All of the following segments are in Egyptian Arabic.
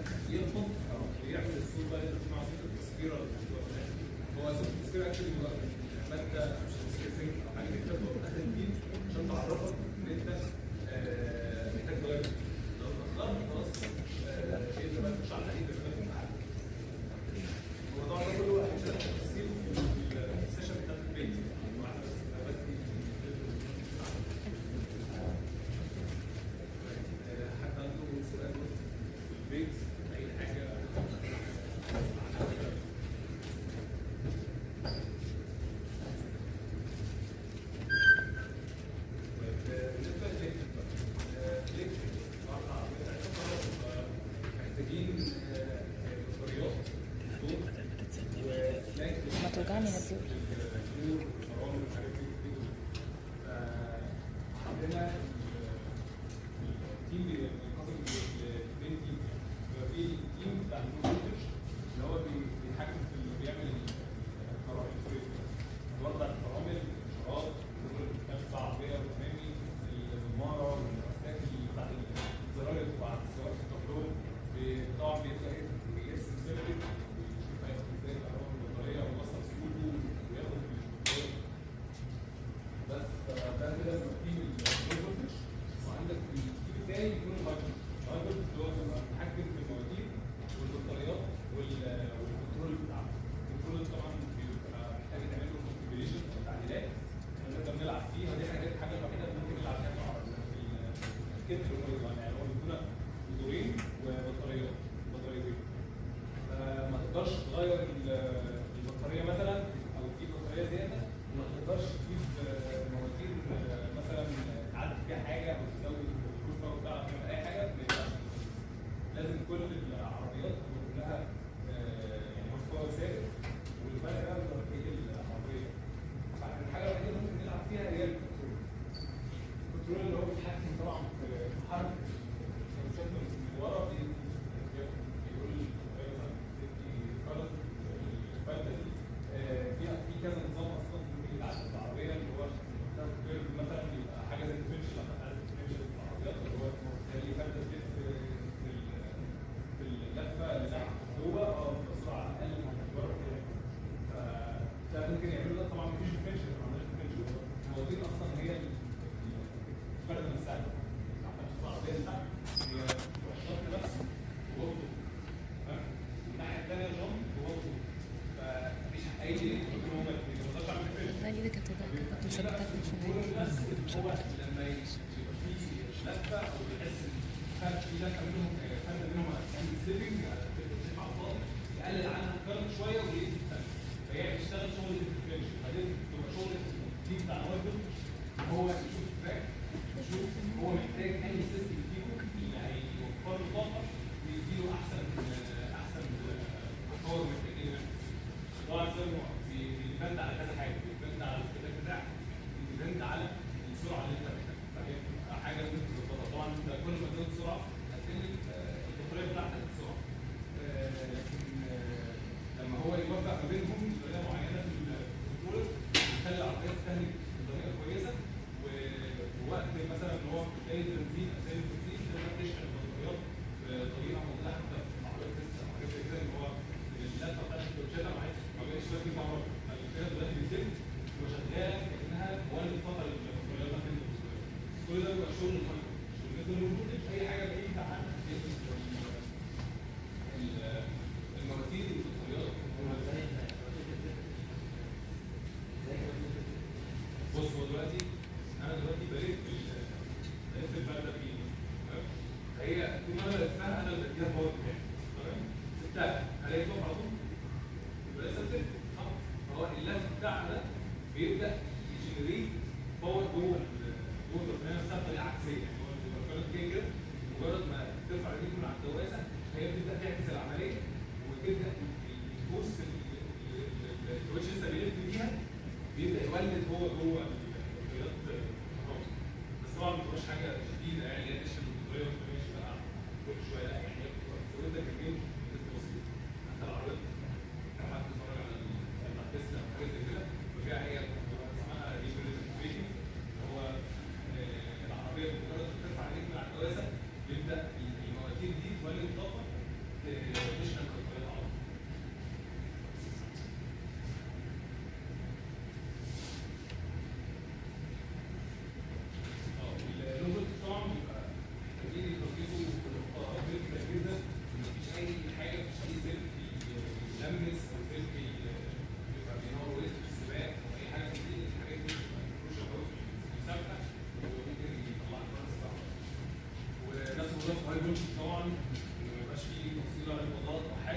يطلب او يعمل الصوت بقى اللي بتسمعه صوت التذكيره اللي بتبقى هناك. هو صوت التذكيره اكشلي هو ماده مش تذكير او حاجه انت بتبقى داخل فيه عشان تعرفك ان انت آه، محتاج تغير لو اتاخرت خلاص آه، ايه اللي بقى تخش على الحديد اللي بقى معاك. الموضوع ده كله هيتم تفاصيل في السيشن بتاعت البيت واحنا بس بدي حد عنده سؤال في البيت اي حاجه بالنسبه للإلكتريك بقى، الإلكتريك بصراحة محتاجين بطاريات صوت وسلاك ما توجعني هدول. النور والفرامل والحاجات دي كتير. فعندنا التيم بينقسم لاثنين تيم بيبقى في تيم بتاع الفولتج اللي هو بي- بيتحكم في اللي بيعمل الفرامل بيوضع الفرامل الاشارات نفس العربيه والامامي المماره والاسلاك اللي بتاعت الزراير اللي بتاعت السواق في التابلو بي- طبعا بيبدا بيقسم سيرفيس ويشوف هياخد ازاي الكهرباء من البطاريه ويوصل سلوكه وياخد البطاريه بس فده كده بيبقى فيه الفولتج وعندك التيم الثاني بيكون الهايبرد الهايبرد اللي هو بيبقى متحكم في المواتير والبطاريات وال- والكنترول بتاعه الكنترول طبعا بيبقى محتاج تعمل له كونفيجريشن او تعديلات احنا نقدر نلعب فيها دي حاجات الحاجه الوحيده اللي ممكن نلعب فيها مع في الكيت اللي هو يبقى يعني هو بيكون موتورين وبطاريات بطاريتين فما تقدرش تغير ال- البطاريه مثلا او تجيب بطاريه زياده وما تقدرش تجيب آه، مواتير آه، مثلا تعدل فيها حاجه او تزود الكروز باور بتاعها تعمل اي حاجه ما ينفعش لازم كل العربيات تبقى كلها آه، يعني هورس باور ثابت والفرق بقى بيبقى في العربيه فالحاجه الوحيده اللي ممكن نلعب فيها هي الكنترول الكنترول اللي هو بيتحكم طبعا في حركه الشاشات من ورا بي- بيقول مثلا تدي فرد الفرده دي آه، فيها في كذا نظام اصلا ممكن يتعدل في العربيه اللي هو كيرف مثلا يبقى حاجه زي الفينش لما تعرف الفينش في العربيات اللي هو تخلي فرده تلف في ال- في اللفه اللي تحت جوه اه بسرعه اقل من بره كده فده ممكن يعملوا ده طبعا مفيش فينش ما عندناش فينش المواتير اصلا هي الفرده نفسها عشان تطلع العربيه اللي تحت هي الشط نفس ووقته الناحيه الثانيه جنب ووقته فمفيش اي كنترول هما الاثنين ما اقدرش اعمل فينش لا دي كانت كانت مثبتات من الكنترول نفسه هو شوية لما يبقى في لفه او يحس فرق في لفه منهم فرق منهم عشان سليبنج على الفاضي يقلل عنها الكارت شويه ويزيد الثانيه فهي بتشتغل شغل الديفرنشال بعدين تبقى شغل التيم بتاع الراجل هو يشوف التراك يشوف هو محتاج انهي سيستم فيهم اللي هيوفر له طاقه ويديله احسن احسن باور محتاجين طبعا زي ما هو بي- بيديبند على كذا حاجه بيديبند على الاستهلاك بتاعك بيديبند على السرعه اللي انت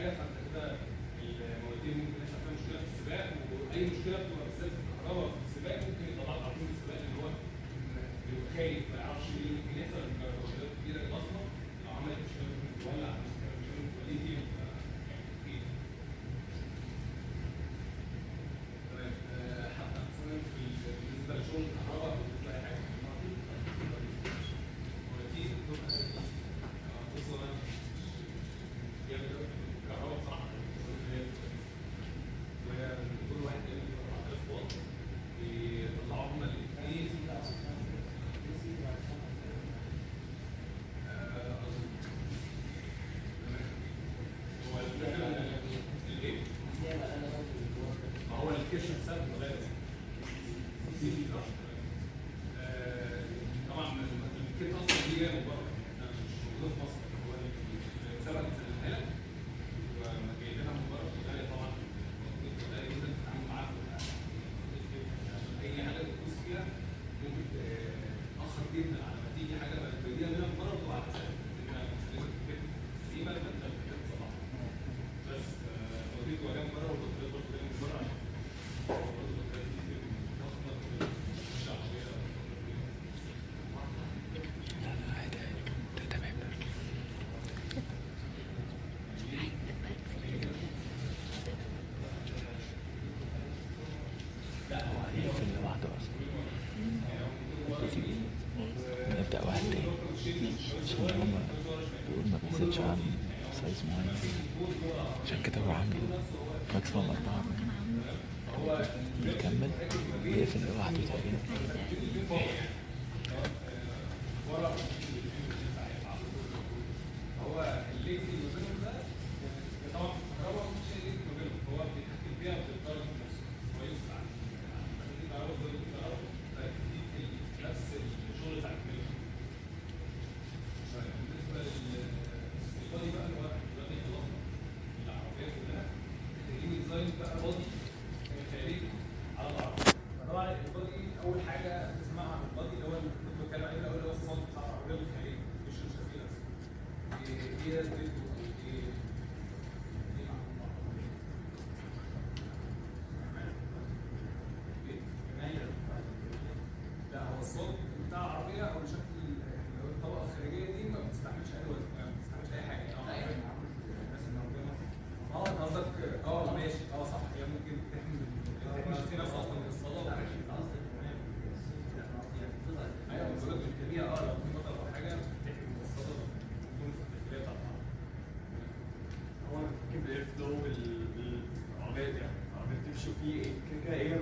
حاجه فانت كده المواتير ممكن يحصل فيها مشكله في السباق واي مشكله بتبقى بالذات في الكهرباء في السباق ممكن يطلعك على طول من السباق اللي هو بيبقى خايف ما يعرفش ايه اللي ممكن يحصل الكهرباء كبيره اصلا لو عملت مشكله ممكن تولع مشكله ممكن توليه دي يعني اكيد تمام آه، حتى مثلا في ال- بالنسبه لشغل الكهرباء او بالنسبه لاي حاجه في الماركت ودي بتبقى آه، بص انا جامد قوي الكهرباء بصراحه وكل واحد يعمل 4000 واط بيطلعوا هما الاثنين اظن تمام هو الفكره الايه؟ ما هو الكيشن ساب مغلق سي في آه، طبعا الكيت اصلا دي جايه من بره يعني مش موجوده في مصر هو اللي سبق سنتها لك وما جاي لنا من بره غاليه طبعا غاليه جدا في التعامل معاها عشان اي حاجه تدوس فيها ممكن تاخر جدا على ما تيجي حاجه بديله منها من بره وتبقى على حساب انها لازم تكتب سليمه فانت بتكتب صلاح بس وديت وجام بره والبطاريات برضه جايه من بره عشان لا لا عادي عادي تمام هو هيقفل لوحده اصلا نبدأ واحد تاني عشان هما بيقول ما بيزيدش عن سايز معين عشان كده هو عامل ماكسيموم أربعة بيكمل ويقفل لوحده تقريبا هو اللينك اللي ما بينهم ده طبعا في الكهرباء مفيش شيء لينك ما بينهم هو بيتحكم فيها وبيختار بنفسه هو يسمع عن الكهرباء ده الكهرباء فبيديك نفس الشغل بتاع الكمبيوتر بالنسبه للبادي بقى اللي هو دلوقتي خلصنا العربيه كلها محتاجين ديزاين بقى بادي خارجي على العربيه طبعا البادي اول حاجه تسمعها عن البادي اللي هو اللي كنت بتكلم عليه الاول اللي هو الصوت بتاع العربيه الخارجي مش الشاسيه نفسه ايه ايه ده الفيديو او ايه ايه معنى لا هو الصوت بتاع العربيه او شكل لو الطبقه الخارجيه دي ما بتستحملش اي وزن ما بتستحملش اي حاجه اه انت قصدك اه ماشي اه صح هي ممكن تحمل تحمل الشاسيه نفسه اصلا من الصدى ايوه بقول لك الكميه اه لو في مطر او حاجه بتحمل من الصدى بدون التكلفه بتاعت العربية. هو كيف الاير فلو بالعربيات يعني العربية بتمشي وفي كده كده اير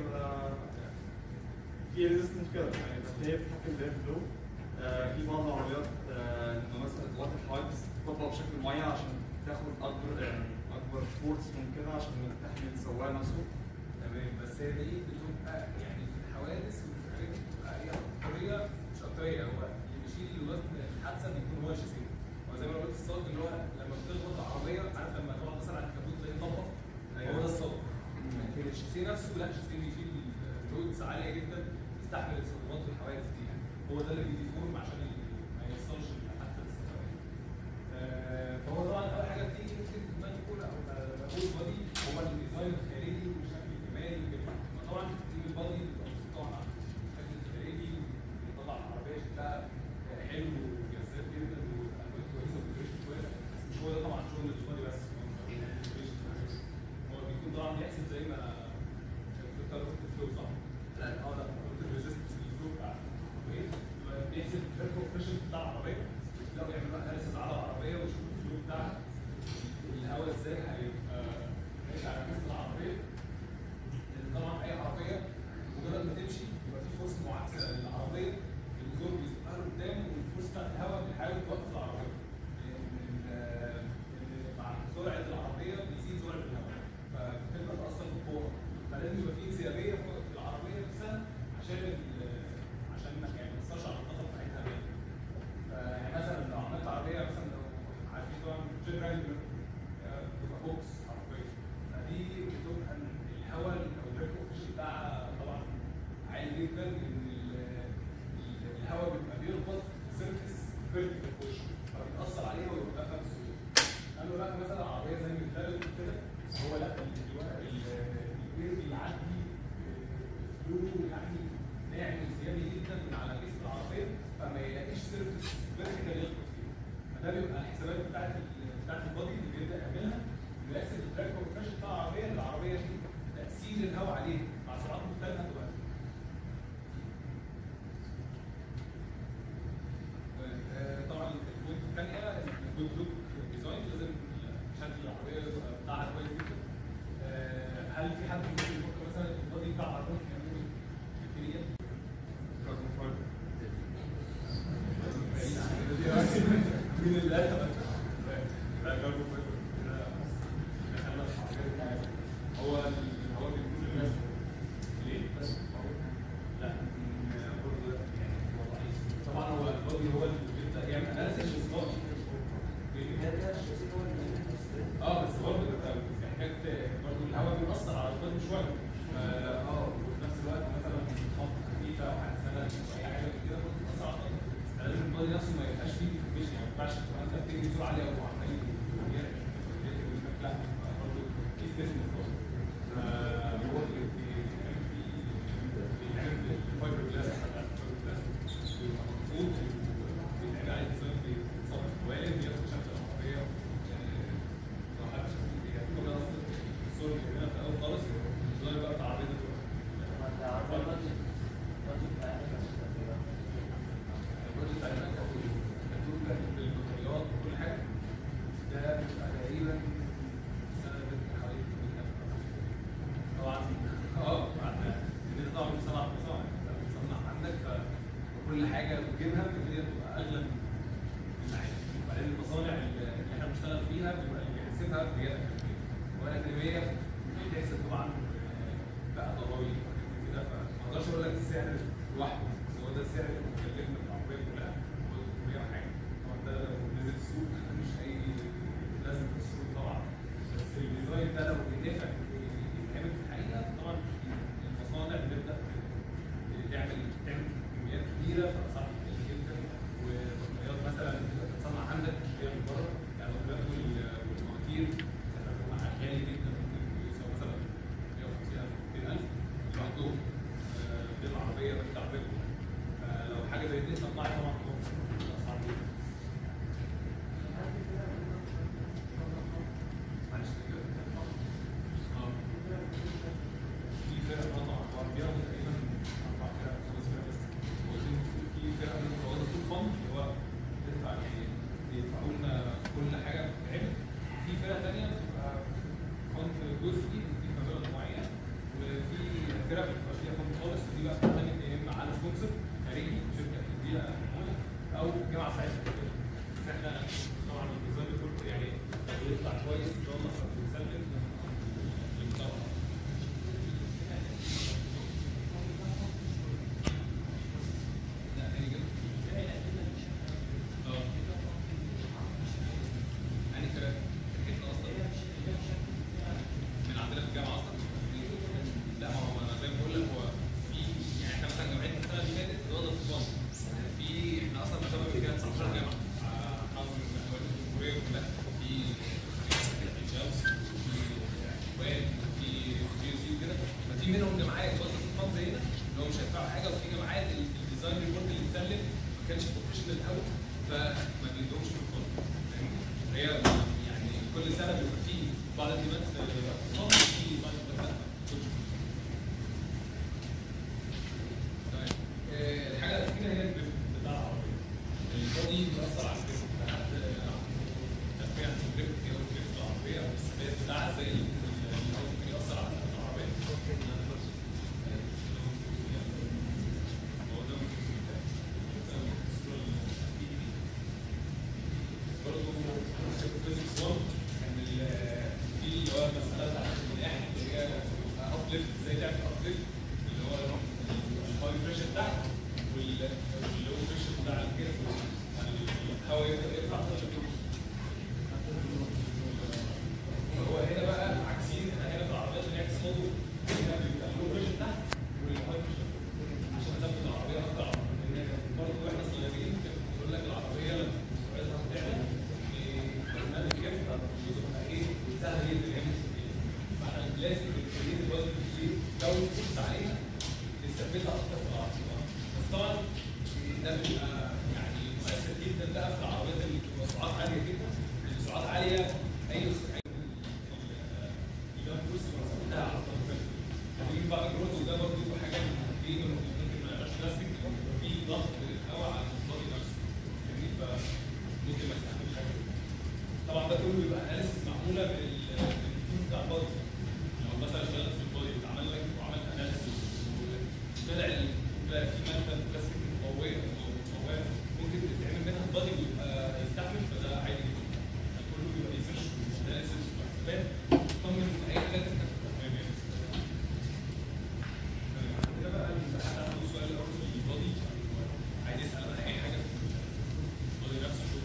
في ريزستنس كده يعني بس هي بتتحكم بالاير فلو في بعض العربيات آه، انه مثلا ادوات الحوادث تطبق بشكل معين عشان تاخد اكبر يعني اكبر فورس من كده عشان تحمي السواق نفسه تمام بس هي دي بتبقى يعني في الحوادث وفي الحاجات دي بتبقى هي اكتريه مش اكتريه هو اللي بيشيل الوزن الحادثه بيكون هو الشاسيه هو زي ما أنا قلت الصوت اللي هو لما بتخبط العربيه عارف لما تقعد مثلا على الكابوت تلاقيه طبق هو ده الصوت لكن الشاسيه نفسه لا الشاسيه بيشيل لودز عاليه جدا يستحمل الصدمات والحوادث دي يعني هو ده اللي بيديفورم عشان ال- ما يوصلش لحادثه السفريه آه، فهو طبعا اول حاجه بتيجي ممكن في دماغي الاولى او لما بقول بادي هو الديزاين الخارجي والشكل الجمالي وكده طبعا تيم البادي بيبقى مبسوط طبعا على الشكل الخارجي بيطلع العربيه شكلها حلو وجذاب جدا والالوان كويسه والديكوريشن كويسه بس مش هو ده طبعا شغل البادي بس هو بيكون طبعا بيحسب زي ما كنت قلت الفلو صح؟ لا اه لا قلت الريزستنس الفلو بتاع العربيه بيحسب البروفيشن بتاع العربيه يبداوا يعملوا بقى اناليسيس على العربيه ويشوفوا الفلو بتاعها الهواء ازاي هيبقى ماشي على مثل العربيه لان طبعا اي عربيه مجرد ما تمشي يبقى في فورس معاكسه للعربيه الموتور بيزقها لقدام والفورس بتاعت الهواء بيحاول يوقف العربيه لان ال- لأن مع سرعه العربيه بيزيد سرعه الهواء فبتبقى تاثر بالقوه فلازم يبقى في انسيابيه في في العربيه نفسها عشان ال- عشان ما يعني ما تاثرش على الطاقه بتاعتها جامد. فيعني مثلا لو عملت عربيه مثلا لو عارفين طبعا جيب رايدر بتبقى بوكس حرفيا فدي بتبقى الهواء او الريك اوفيشن بتاعها طبعا عالي جدا لان ال- ال- الهواء بيبقى بيخبط سيرفيس فيرتيكال بوش فبيأثر عليها ويوقفها بسهوله. قالوا لا مثلا عربيه زي ده كده هو لا الوير بيعدي فلو يعني ناعم انسيابي جدا من على جسم العربيه فما يلاقيش سيرفس فيرتيكال يخبط فيه فده بيبقى الحسابات بتاعت ال- بتاعت البادي اللي بيبدا يعملها بيحسب التراك والفرش بتاع العربيه اللي العربيه دي تاثير الهواء عليها مع سرعات مختلفه تبقى آه، طبعا البوينت الثانيه الجود لوك ديزاين لازم شكل العربيه يبقى بتاعها كويس جدا آه، هل في حد ممكن يفكر مثلا البادي بتاع العربيه يعملوا بكتيريا؟ كاربون فايبر مين اللي قال ده؟ لا كاربون فايبر ده دخلنا في العربية. هو ال- هو بيكون الناس ليه؟ بس لا م- برضه يعني هو ضعيف طبعا هو البادي هو اللي بيبدا يعمل اناليسيس للصوت اه بس برضه انت محتاج ت- برضه الهواء بيأثر على البادي شويه فا- اه وفي نفس الوقت مثلا خبطه خفيفه او حسنه اي حاجه من كده برضه بتأثر على البادي لازم البادي نفسه ما يبقاش فيه ديفورميشن يعني ما ينفعش تبقى انت بتجري بسرعه عاليه او عمال يرعش لا برضه في ستيشنز برضه فهو اللي بيتعمل فيه بيتعمل بالفايبر جلاس الفايبر جلاس بيبقى مضغوط بيتعمل عليه ديزاين بيتصرف قوالب بياخد شكل العربيه آه، لو حد شاف الفيديوهات كلها اصلا الصور اللي جايبينها في الاول خالص الديزاين بقى بتاع العربيه دلوقتي البروجكت بتاع هناك او الكتالوج بالبطاريات وكل حاجه ده بيبقى تقريبا السنه اللي فاتت حوالي 800000 طبعا اه بعد بنطلع من صنع في صنع بتصنع عندك فكل حاجه بتجيبها بتبتدي تبقى اغلى من العادي وبعدين المصانع اللي احنا بنشتغل فيها بيبقى اللي بيحسبها هي الاكاديميه والاكاديميه بتحسب طبعا بقى ضرايب وحاجات كده فما اقدرش اقول لك السعر لوحده بس هو ده السعر اللي مكلفنا في العربيه كلها هو 300 وحاجه طبعا ده لو نزل السوق مش اي لازم في السوق طبعا بس الديزاين ده لو نفع يتعمل في الحقيقه طبعا المصانع بتبدا تعمل تعمل كميات كبيره فاسعار كتير جدا وبطاريات مثلا بتبقى تتصنع عندك مش جايه من بره يعني البطاريات وال- والمواتير سعرها غالي جدا ممكن يوصل مثلا 150000 200000 لوحدهم آه، بالعربيه بس العربيه كلها فلو حاجه زي دي صنعت طبعا توفر الاسعار دي معلش كده. اه في فرق قطع اخبار بياخدوا تقريبا اربع فرق خمس فرق بس وفي في فرقه من متواضعه الفند اللي هو بيدفع يعني بيدفعوا لنا كل حاجه بتتعمل في فرقه ثانيه بتبقى فند جزئي بتديك مبلغ معين وفي فرق بتبقى فيها فند خالص ودي بقى بتعتمد يا اما على سبونسر خارجي شركه بتديها مولى او جامعه ساعتها بس احنا طبعا الديزاين كله يعني لو يطلع كويس ان شاء الله هنسلم للمطور لا تاني كده اه يعني فرق فرقتنا اصلا من عندنا في الجامعه اصلا لا ما هو انا زي ما بقول لك هو في يعني احنا مثلا جامعتنا السنه اللي فاتت رياضه في مصر في احنا اصلا بسبب كده 19 جامعه آه، حاضر من المواد الجمهوريه كلها في في شمس في واد في جي سي وكده ففي منهم جامعات برضه في مصر زينا اللي هو مش هيدفعوا حاجه وفي جامعات ال- الديزاين ريبورت اللي اتسلم ما كانش بروفيشنال قوي فما بيدومش في الفضل فاهمني؟ هي يعني كل سنه بيبقى في بعض الديمات اقتصاد وفي بعض الديمات لا ما بتدخلش في طيب آه، الحاجه الاخيره هي الجريب بتاع العربيه البادي بيأثر على الجريب لحد تفريع الجريب هي الجريب بتاع العربيه او الثبات بتاعها زي اللي هو ممكن يأثر على ثبات العربيه هو ده ممكن يكون ده. ده الصورة اللي- برضه فيزيكس 1 كان ال- في اللي هو المساله بتاعت الملاحه اللي هي ابليفت اي اي يبقى فلوس بتاع هنجيب بقى جروث وده برضه يبقى حاجه في ممكن ما يبقاش بلاستيك في ضغط الهواء على البادي نفسه فاهمني فممكن ما يستحملش حاجه طبعا ده كله بيبقى اناليسيس معموله بال بالتول بتاع البادي لو مثلا اشتغلت في البادي واتعمل لك وعملت اناليسيس وطلع ال- بقى في ماده بلاستيك مقويه او مقويه ممكن تتعمل منها البادي ويبقى يستحمل فده عادي جدا يعني كله بيبقى ريسيرش واناليسيس وحسابات تطمن ان اي حاجه انت تمام يعني كده بقى حد عنده سؤال الاول في البادي عايز يسال بقى اي حاجه في البادي نفسه شو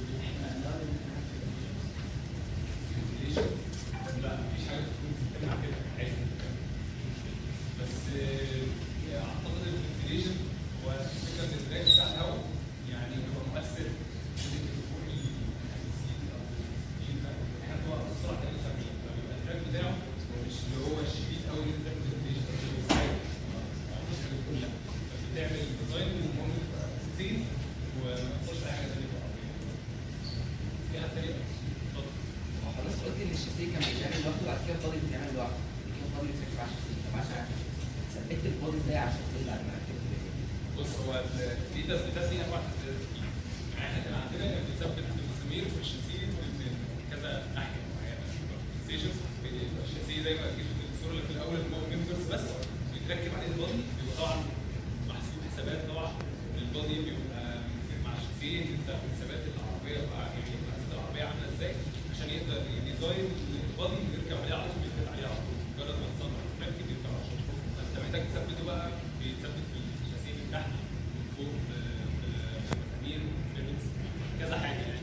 لا مفيش حاجه تكون بتتكلم عن كده عادي بس آه، اعتقد ان الفنتيليشن هو الفكره ان الدراج بتاع الهواء يعني بيبقى مؤثر في الدخول الزيت او الزيت ده احنا بنبقى بسرعه كده سامعين فبيبقى الدراج بتاعه مش اللي هو الشديد قوي اللي انت بتعمل فنتيليشن مش حاجه مش حاجه كلها فبتعمل ديزاين المهم يبقى سيف وما يحصلش اي حاجه ثانيه في العربيه في حاجه ثانيه اتفضل حضرتك قلت ان الشاسيه كان بيتعمل لوحده بعد كده البادي بيتعمل لوحده بعد كده البادي بيتركب على الشاسيه طب عشان ثبت البادي ازاي على الشاسيه بعد ما ركبت بص هو ال- في تثبيتات ليها واحد كتير يعني احنا كان عندنا كانت بتثبت المسامير في الشاسيه من كذا ناحيه معينه ستيشنز الشاسيه زي ما اكيد في الصوره اللي في الاول اللي هو ممبرز بس بيتركب عليه البادي بيبقى طبعا محسوب حسابات طبعا البادي بيبقى متفق مع الشاسيه ان انت حسابات العربيه بقى يعني مقاسات العربيه عامله ازاي عشان يقدر يديزاين البادي اللي يركب عليه على طول يركب عليه على طول مجرد ما تصنع يركب يركب على طول فانت محتاج تثبته بقى بيتثبت في الشاسيه من تحت من فوق ب- ب- بمسامير بيبتس كذا حاجه يعني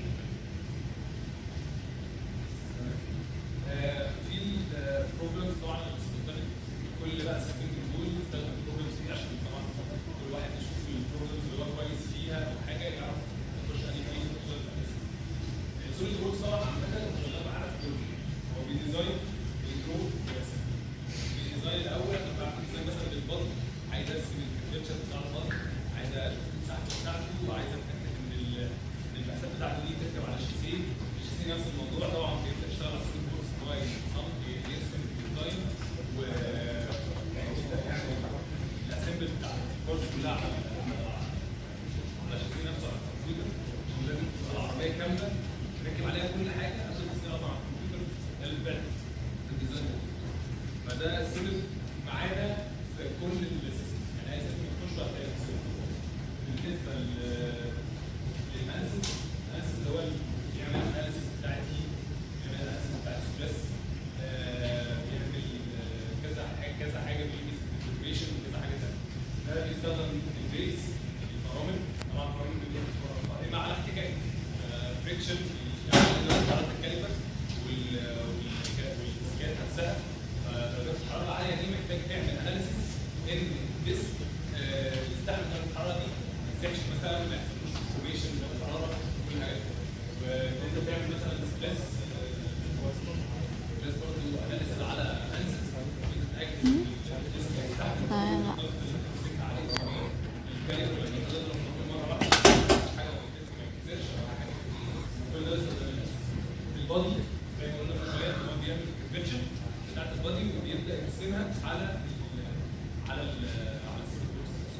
آه، في البروبلمز طبعا اللي بتستخدم كل بقى سيستم دول بيستخدم البروبلمز دي عشان طبعا كل واحد يشوف البروبلمز اللي هو كويس فيها او حاجه يعرف يخش انهي فيه يوصل سوري الرولز طبعا عامه شغال معانا في كل هو بيديزاين ويدرو ويرسم الديزاين الاول انا بعمل ديزاين مثلا للبادي عايز ارسم الكونفشن بتاع البادي عايز اشوف المساحه بتاعته وعايز اتاكد ان ال- إن المقاسات بتاعته دي تركب على الشاسيه الشاسيه نفس الموضوع طبعا بيبدا يشتغل على السوليد بورس ان هو يصمم يرسم الديزاين و يبدا يعمل الاسمبل بتاع الكورس كلها على على الشاسيه نفسه على الكمبيوتر عشان لازم تبقى العربيه كامله تركب عليها كل حاجه عشان تصير اصلا على الكمبيوتر ده اللي بعد الديزاين فده السوليد معانا في كل السيستم يعني اي سيستم يخش هتلاقي السوليد بالنسبه لل- للاناليسيس الاناليسيس اللي هو اللي بيعمل اناليسيس بتاع الهيت بيعمل اناليسيس بتاع الستريس آه، بيعمل آه، كذا حاجه كذا حاجه بيقيس الفلتريشن وكذا حاجه ثانيه ده بيستخدم البيس الفرامل طبعا الفرامل بتبقى قائمه على احتكاك فريكشن يعني حراره الكاليبر والسكات نفسها فدرجات الحراره العاليه دي محتاج تعمل اناليسيس ان الديسك آه، يستحمل درجه الحراره دي سكشن مثلا ما يحصلوش فورميشن درجه الحراره كل الحاجات دي وانت تعمل مثلا ستريس ستريس برضه اناليسيس على اناليسيس تتاكد ان الديسك هيستحمل آه، لا. السكة عليه كمية. الكاليبر لما تضرب مره واحده حاجه ما الديسك ما يتكسرش او حاجه كل ده لسه في البادي زي ما قلنا في البدايه هو بيعمل الكونفكشن بتاعت البادي وبيبدا يقسمها على ال على ال على السيل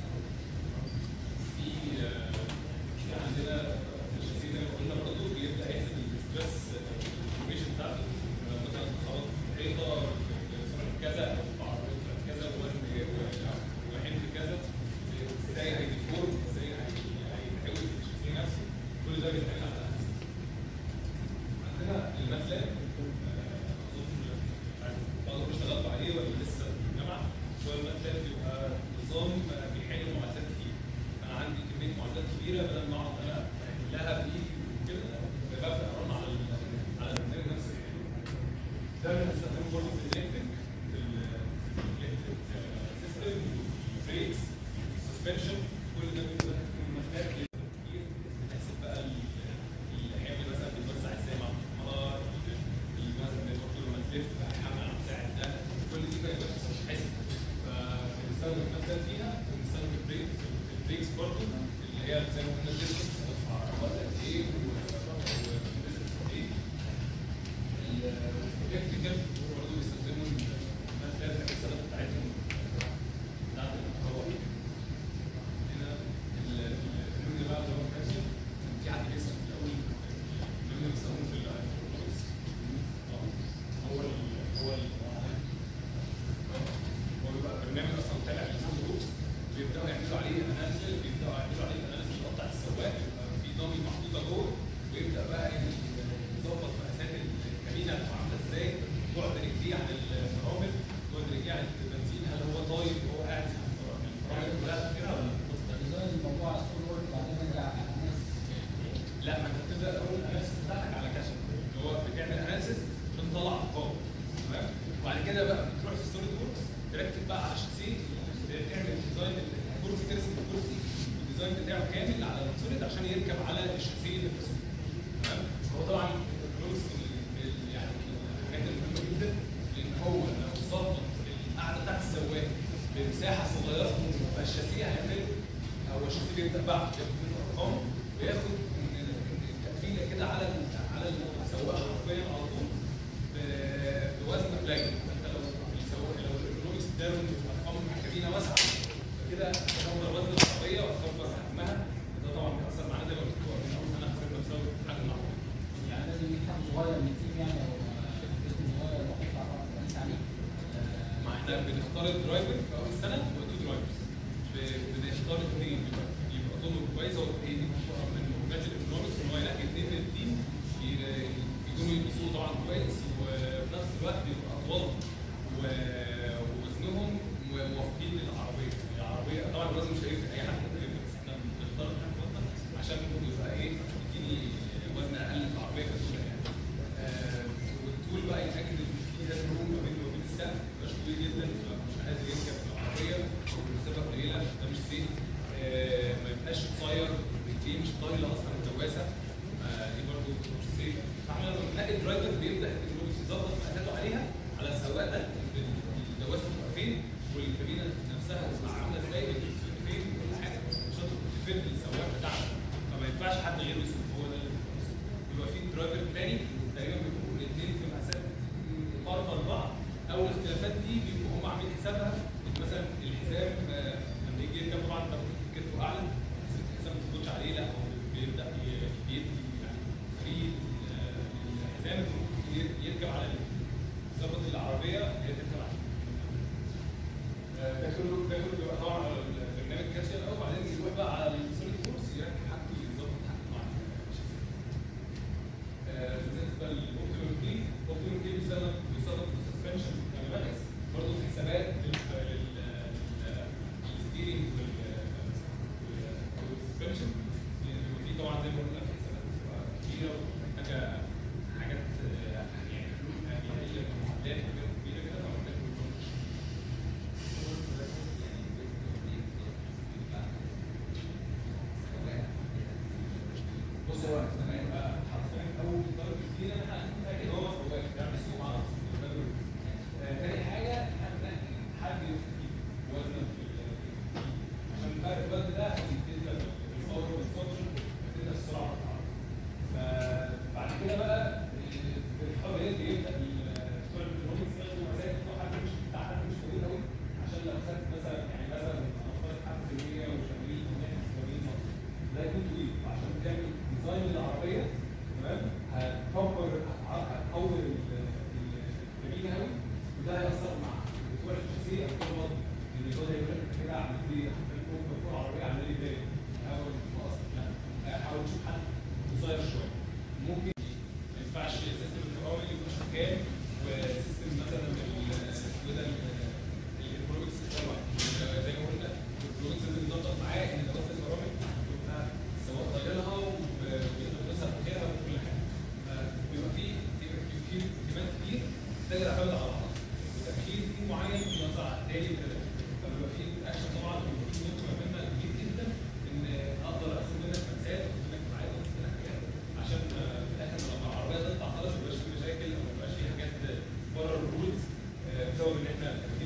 في آه، في عندنا الشاسيه زي ما قلنا برضه بيبدا يحسب الستريس الانفورميشن بتاعته لو مثلا خبط في حيطه بسرعه كذا او في عربيه بسرعه كذا ووزن وحمل كذا ازاي هيديفورم ازاي هيحول الشاسيه نفسه كل ده بيتعمل على الأساس. عندنا الماتلاب اظن اشتغلتوا عليه ولا لسه في الجامعه هو الماتلاب بيبقى نظام بيحل معادلات كتير انا عندي كميه معادلات كبيره بدل ما اقعد انا احلها بايدي وكده ببدا ارن على ال- على البرنامج نفسه ده بنستخدمه برضه في الالكتريك في الالكتريك سيستم بريكس سسبنشن كل ده بيبقى محتاج كتير بنحسب بقى ال- الحمل مثلا بيتوزع ازاي مع الحمار مثلا برضه لما تلف هيحمل على المساعد ده كل دي بقى بس مش حاسب فبنستخدم المثل فيها وبنستخدم البريك البريكس برضه اللي هي زي ما قلنا الديستنس قد ايه و- و- والديستنس قد ايه ال- بقى على الشاسيه تعمل ديزاين الكرسي ترسم الكرسي الديزاين بتاعه كامل على السوليد عشان يركب على الشاسيه اللي في السوليد تمام هو طبعا الكروس يعني من الحاجات المهمه جدا لان هو لو ظبط القعده بتاعت السواق بمساحه صغيره فالشاسيه هيعمل هو الشاسيه بيبدا بعد ياخد منه ارقام وياخد من التقفيله كده على على السواق حرفيا على طول ب- بوزن قليل فانت لو السواق لو الكروس اداله ارقام كابينه واسعه فكده هتكبر وزن العربيه وهتكبر حجمها ده طبعا بيأثر معانا زي ما قلت لكم من اول سنه خسرنا بسبب حجم العربيه يعني لازم يجيب حد صغير من التيم يعني او اسم صغير واحط على الرئيس عليه ما احنا بنختار الدرايفر في اول سنه وتو درايفرز ب- بنختار اثنين يبقى طولهم كويس هو هي دي مشروع من مجال الايكونومكس ان هو يلاقي اثنين من التيم ي- يكونوا يلبسوه طبعا كويس وفي نفس الوقت يبقى اطول و- ووزنهم موافقين للعربيه العربيه طبعا الوزن مش هيفرق اي حد ممكن يفرق بس احنا بنختار الحاجه الوزن عشان يبقى ايه يديني وزن اقل في العربيه كتوله يعني آه، والطول بقى يتاكد ان في هاد روم ما بينه وبين السقف ما يبقاش طويل جدا فمش قادر يركب في العربيه والمسافه قليله ده مش سيف آه، ما يبقاش قصير رجليه مش طايله اصلا الدواسه آه، دي برضه مش سيف فاحنا لما بنلاقي الدرايفر بيبدا التكنولوجي يظبط مقاساته عليها على السواق ده الدواسه تبقى فين والكابينه نفسها تبقى عامله ازاي بتفرق فين كل حاجه عشان تفيد السواق بتاعنا فما ينفعش حد غيره يسوق هو ده اللي بيبقى في درايفر تاني تقريبا بيبقوا الاثنين في مقاسات مقاربه لبعض او الاختلافات دي بيبقوا هم عاملين حسابها مثلا الحزام آه، لما يجي يركب طبعا ده كتفه اعلى بس الحزام ما تظبطش عليه لا هو بيبدا ي- بيدي يعني فري الحزام ي- يركب على ال- يظبط العربيه هي تركب عليه آه، ده كله ده كله بيبقى طبعا على البرنامج كاشير الاول وبعدين يروح بقى على السوليد كورس يركب حاجته يظبط حاجته مع الشاسيه آه، بالنسبه للاوبتيمال كي الاوبتيمال كي بيستخدم بيستخدم في السسبنشن كمبادئ برضه في حسابات للستيرنج والسسبنشن بيبقى في طبعا زي ما قلنا في حسابات بتبقى كبيره ومحتاجه حاجات آه، يعني يعني هي معدات وحاجات كبيره كده فمحتاج بص هو انا يبقى حرفيا اول طالب فينا ان احنا نتاكد هو سواق بيعرف يسوق مع نفسه آه، تاني حاجه احنا بنلاقي حد يفيد وزنه في ال- عشان فرق الوزن ده هيبتدي لك الفور والفورشن هيبتدي لك السرعه والتعرض فبعد كده بقى الحر يبدا يبدا بتوع الايكونومكس ياخدوا مسائل بتوع حد مش بتاع حد مش طويل قوي عشان لو خدت مثلا يعني مثلا نفترض حد 100 وشغالين ونحن 80 مصر ده يكون طويل عشان تعمل ديزاين للعربيه تمام هتكبر هتطور ال- ال- الكابينه قوي وده هيأثر مع بتوع الشاسيه او بتوع الوضع لان الوضع يقول لك كده عملت لي حرفيا فوق فوق العربيه عامل لي ازاي؟ حاول مقصر لا حاول تشوف حد قصير شويه ممكن ما ينفعش سيستم الفرامل يبقى شغال وسيستم مثلا ال- اسمه ده الالكترونكس زي ما قلنا الالكترونكس لازم يظبط معاه ان دواسه الفرامل تبقى سواء طايلها ويقدر يوصل فيها وكل حاجه فبيبقى في بيبقى في في اهتمام كتير محتاج يعتمد على بعض وتفكير في معين بيوزع على التاني وكده فبيبقى في اكشن طبعا بيبقى في نقطه مهمه كتير جدا ان اقدر اخد منك مقاسات واخد منك ميعاد واخد منك حاجات عشان آه، في الاخر لما العربيه تطلع خلاص ما يبقاش في مشاكل او ما يبقاش في حاجات بره الرولز بسبب ان احنا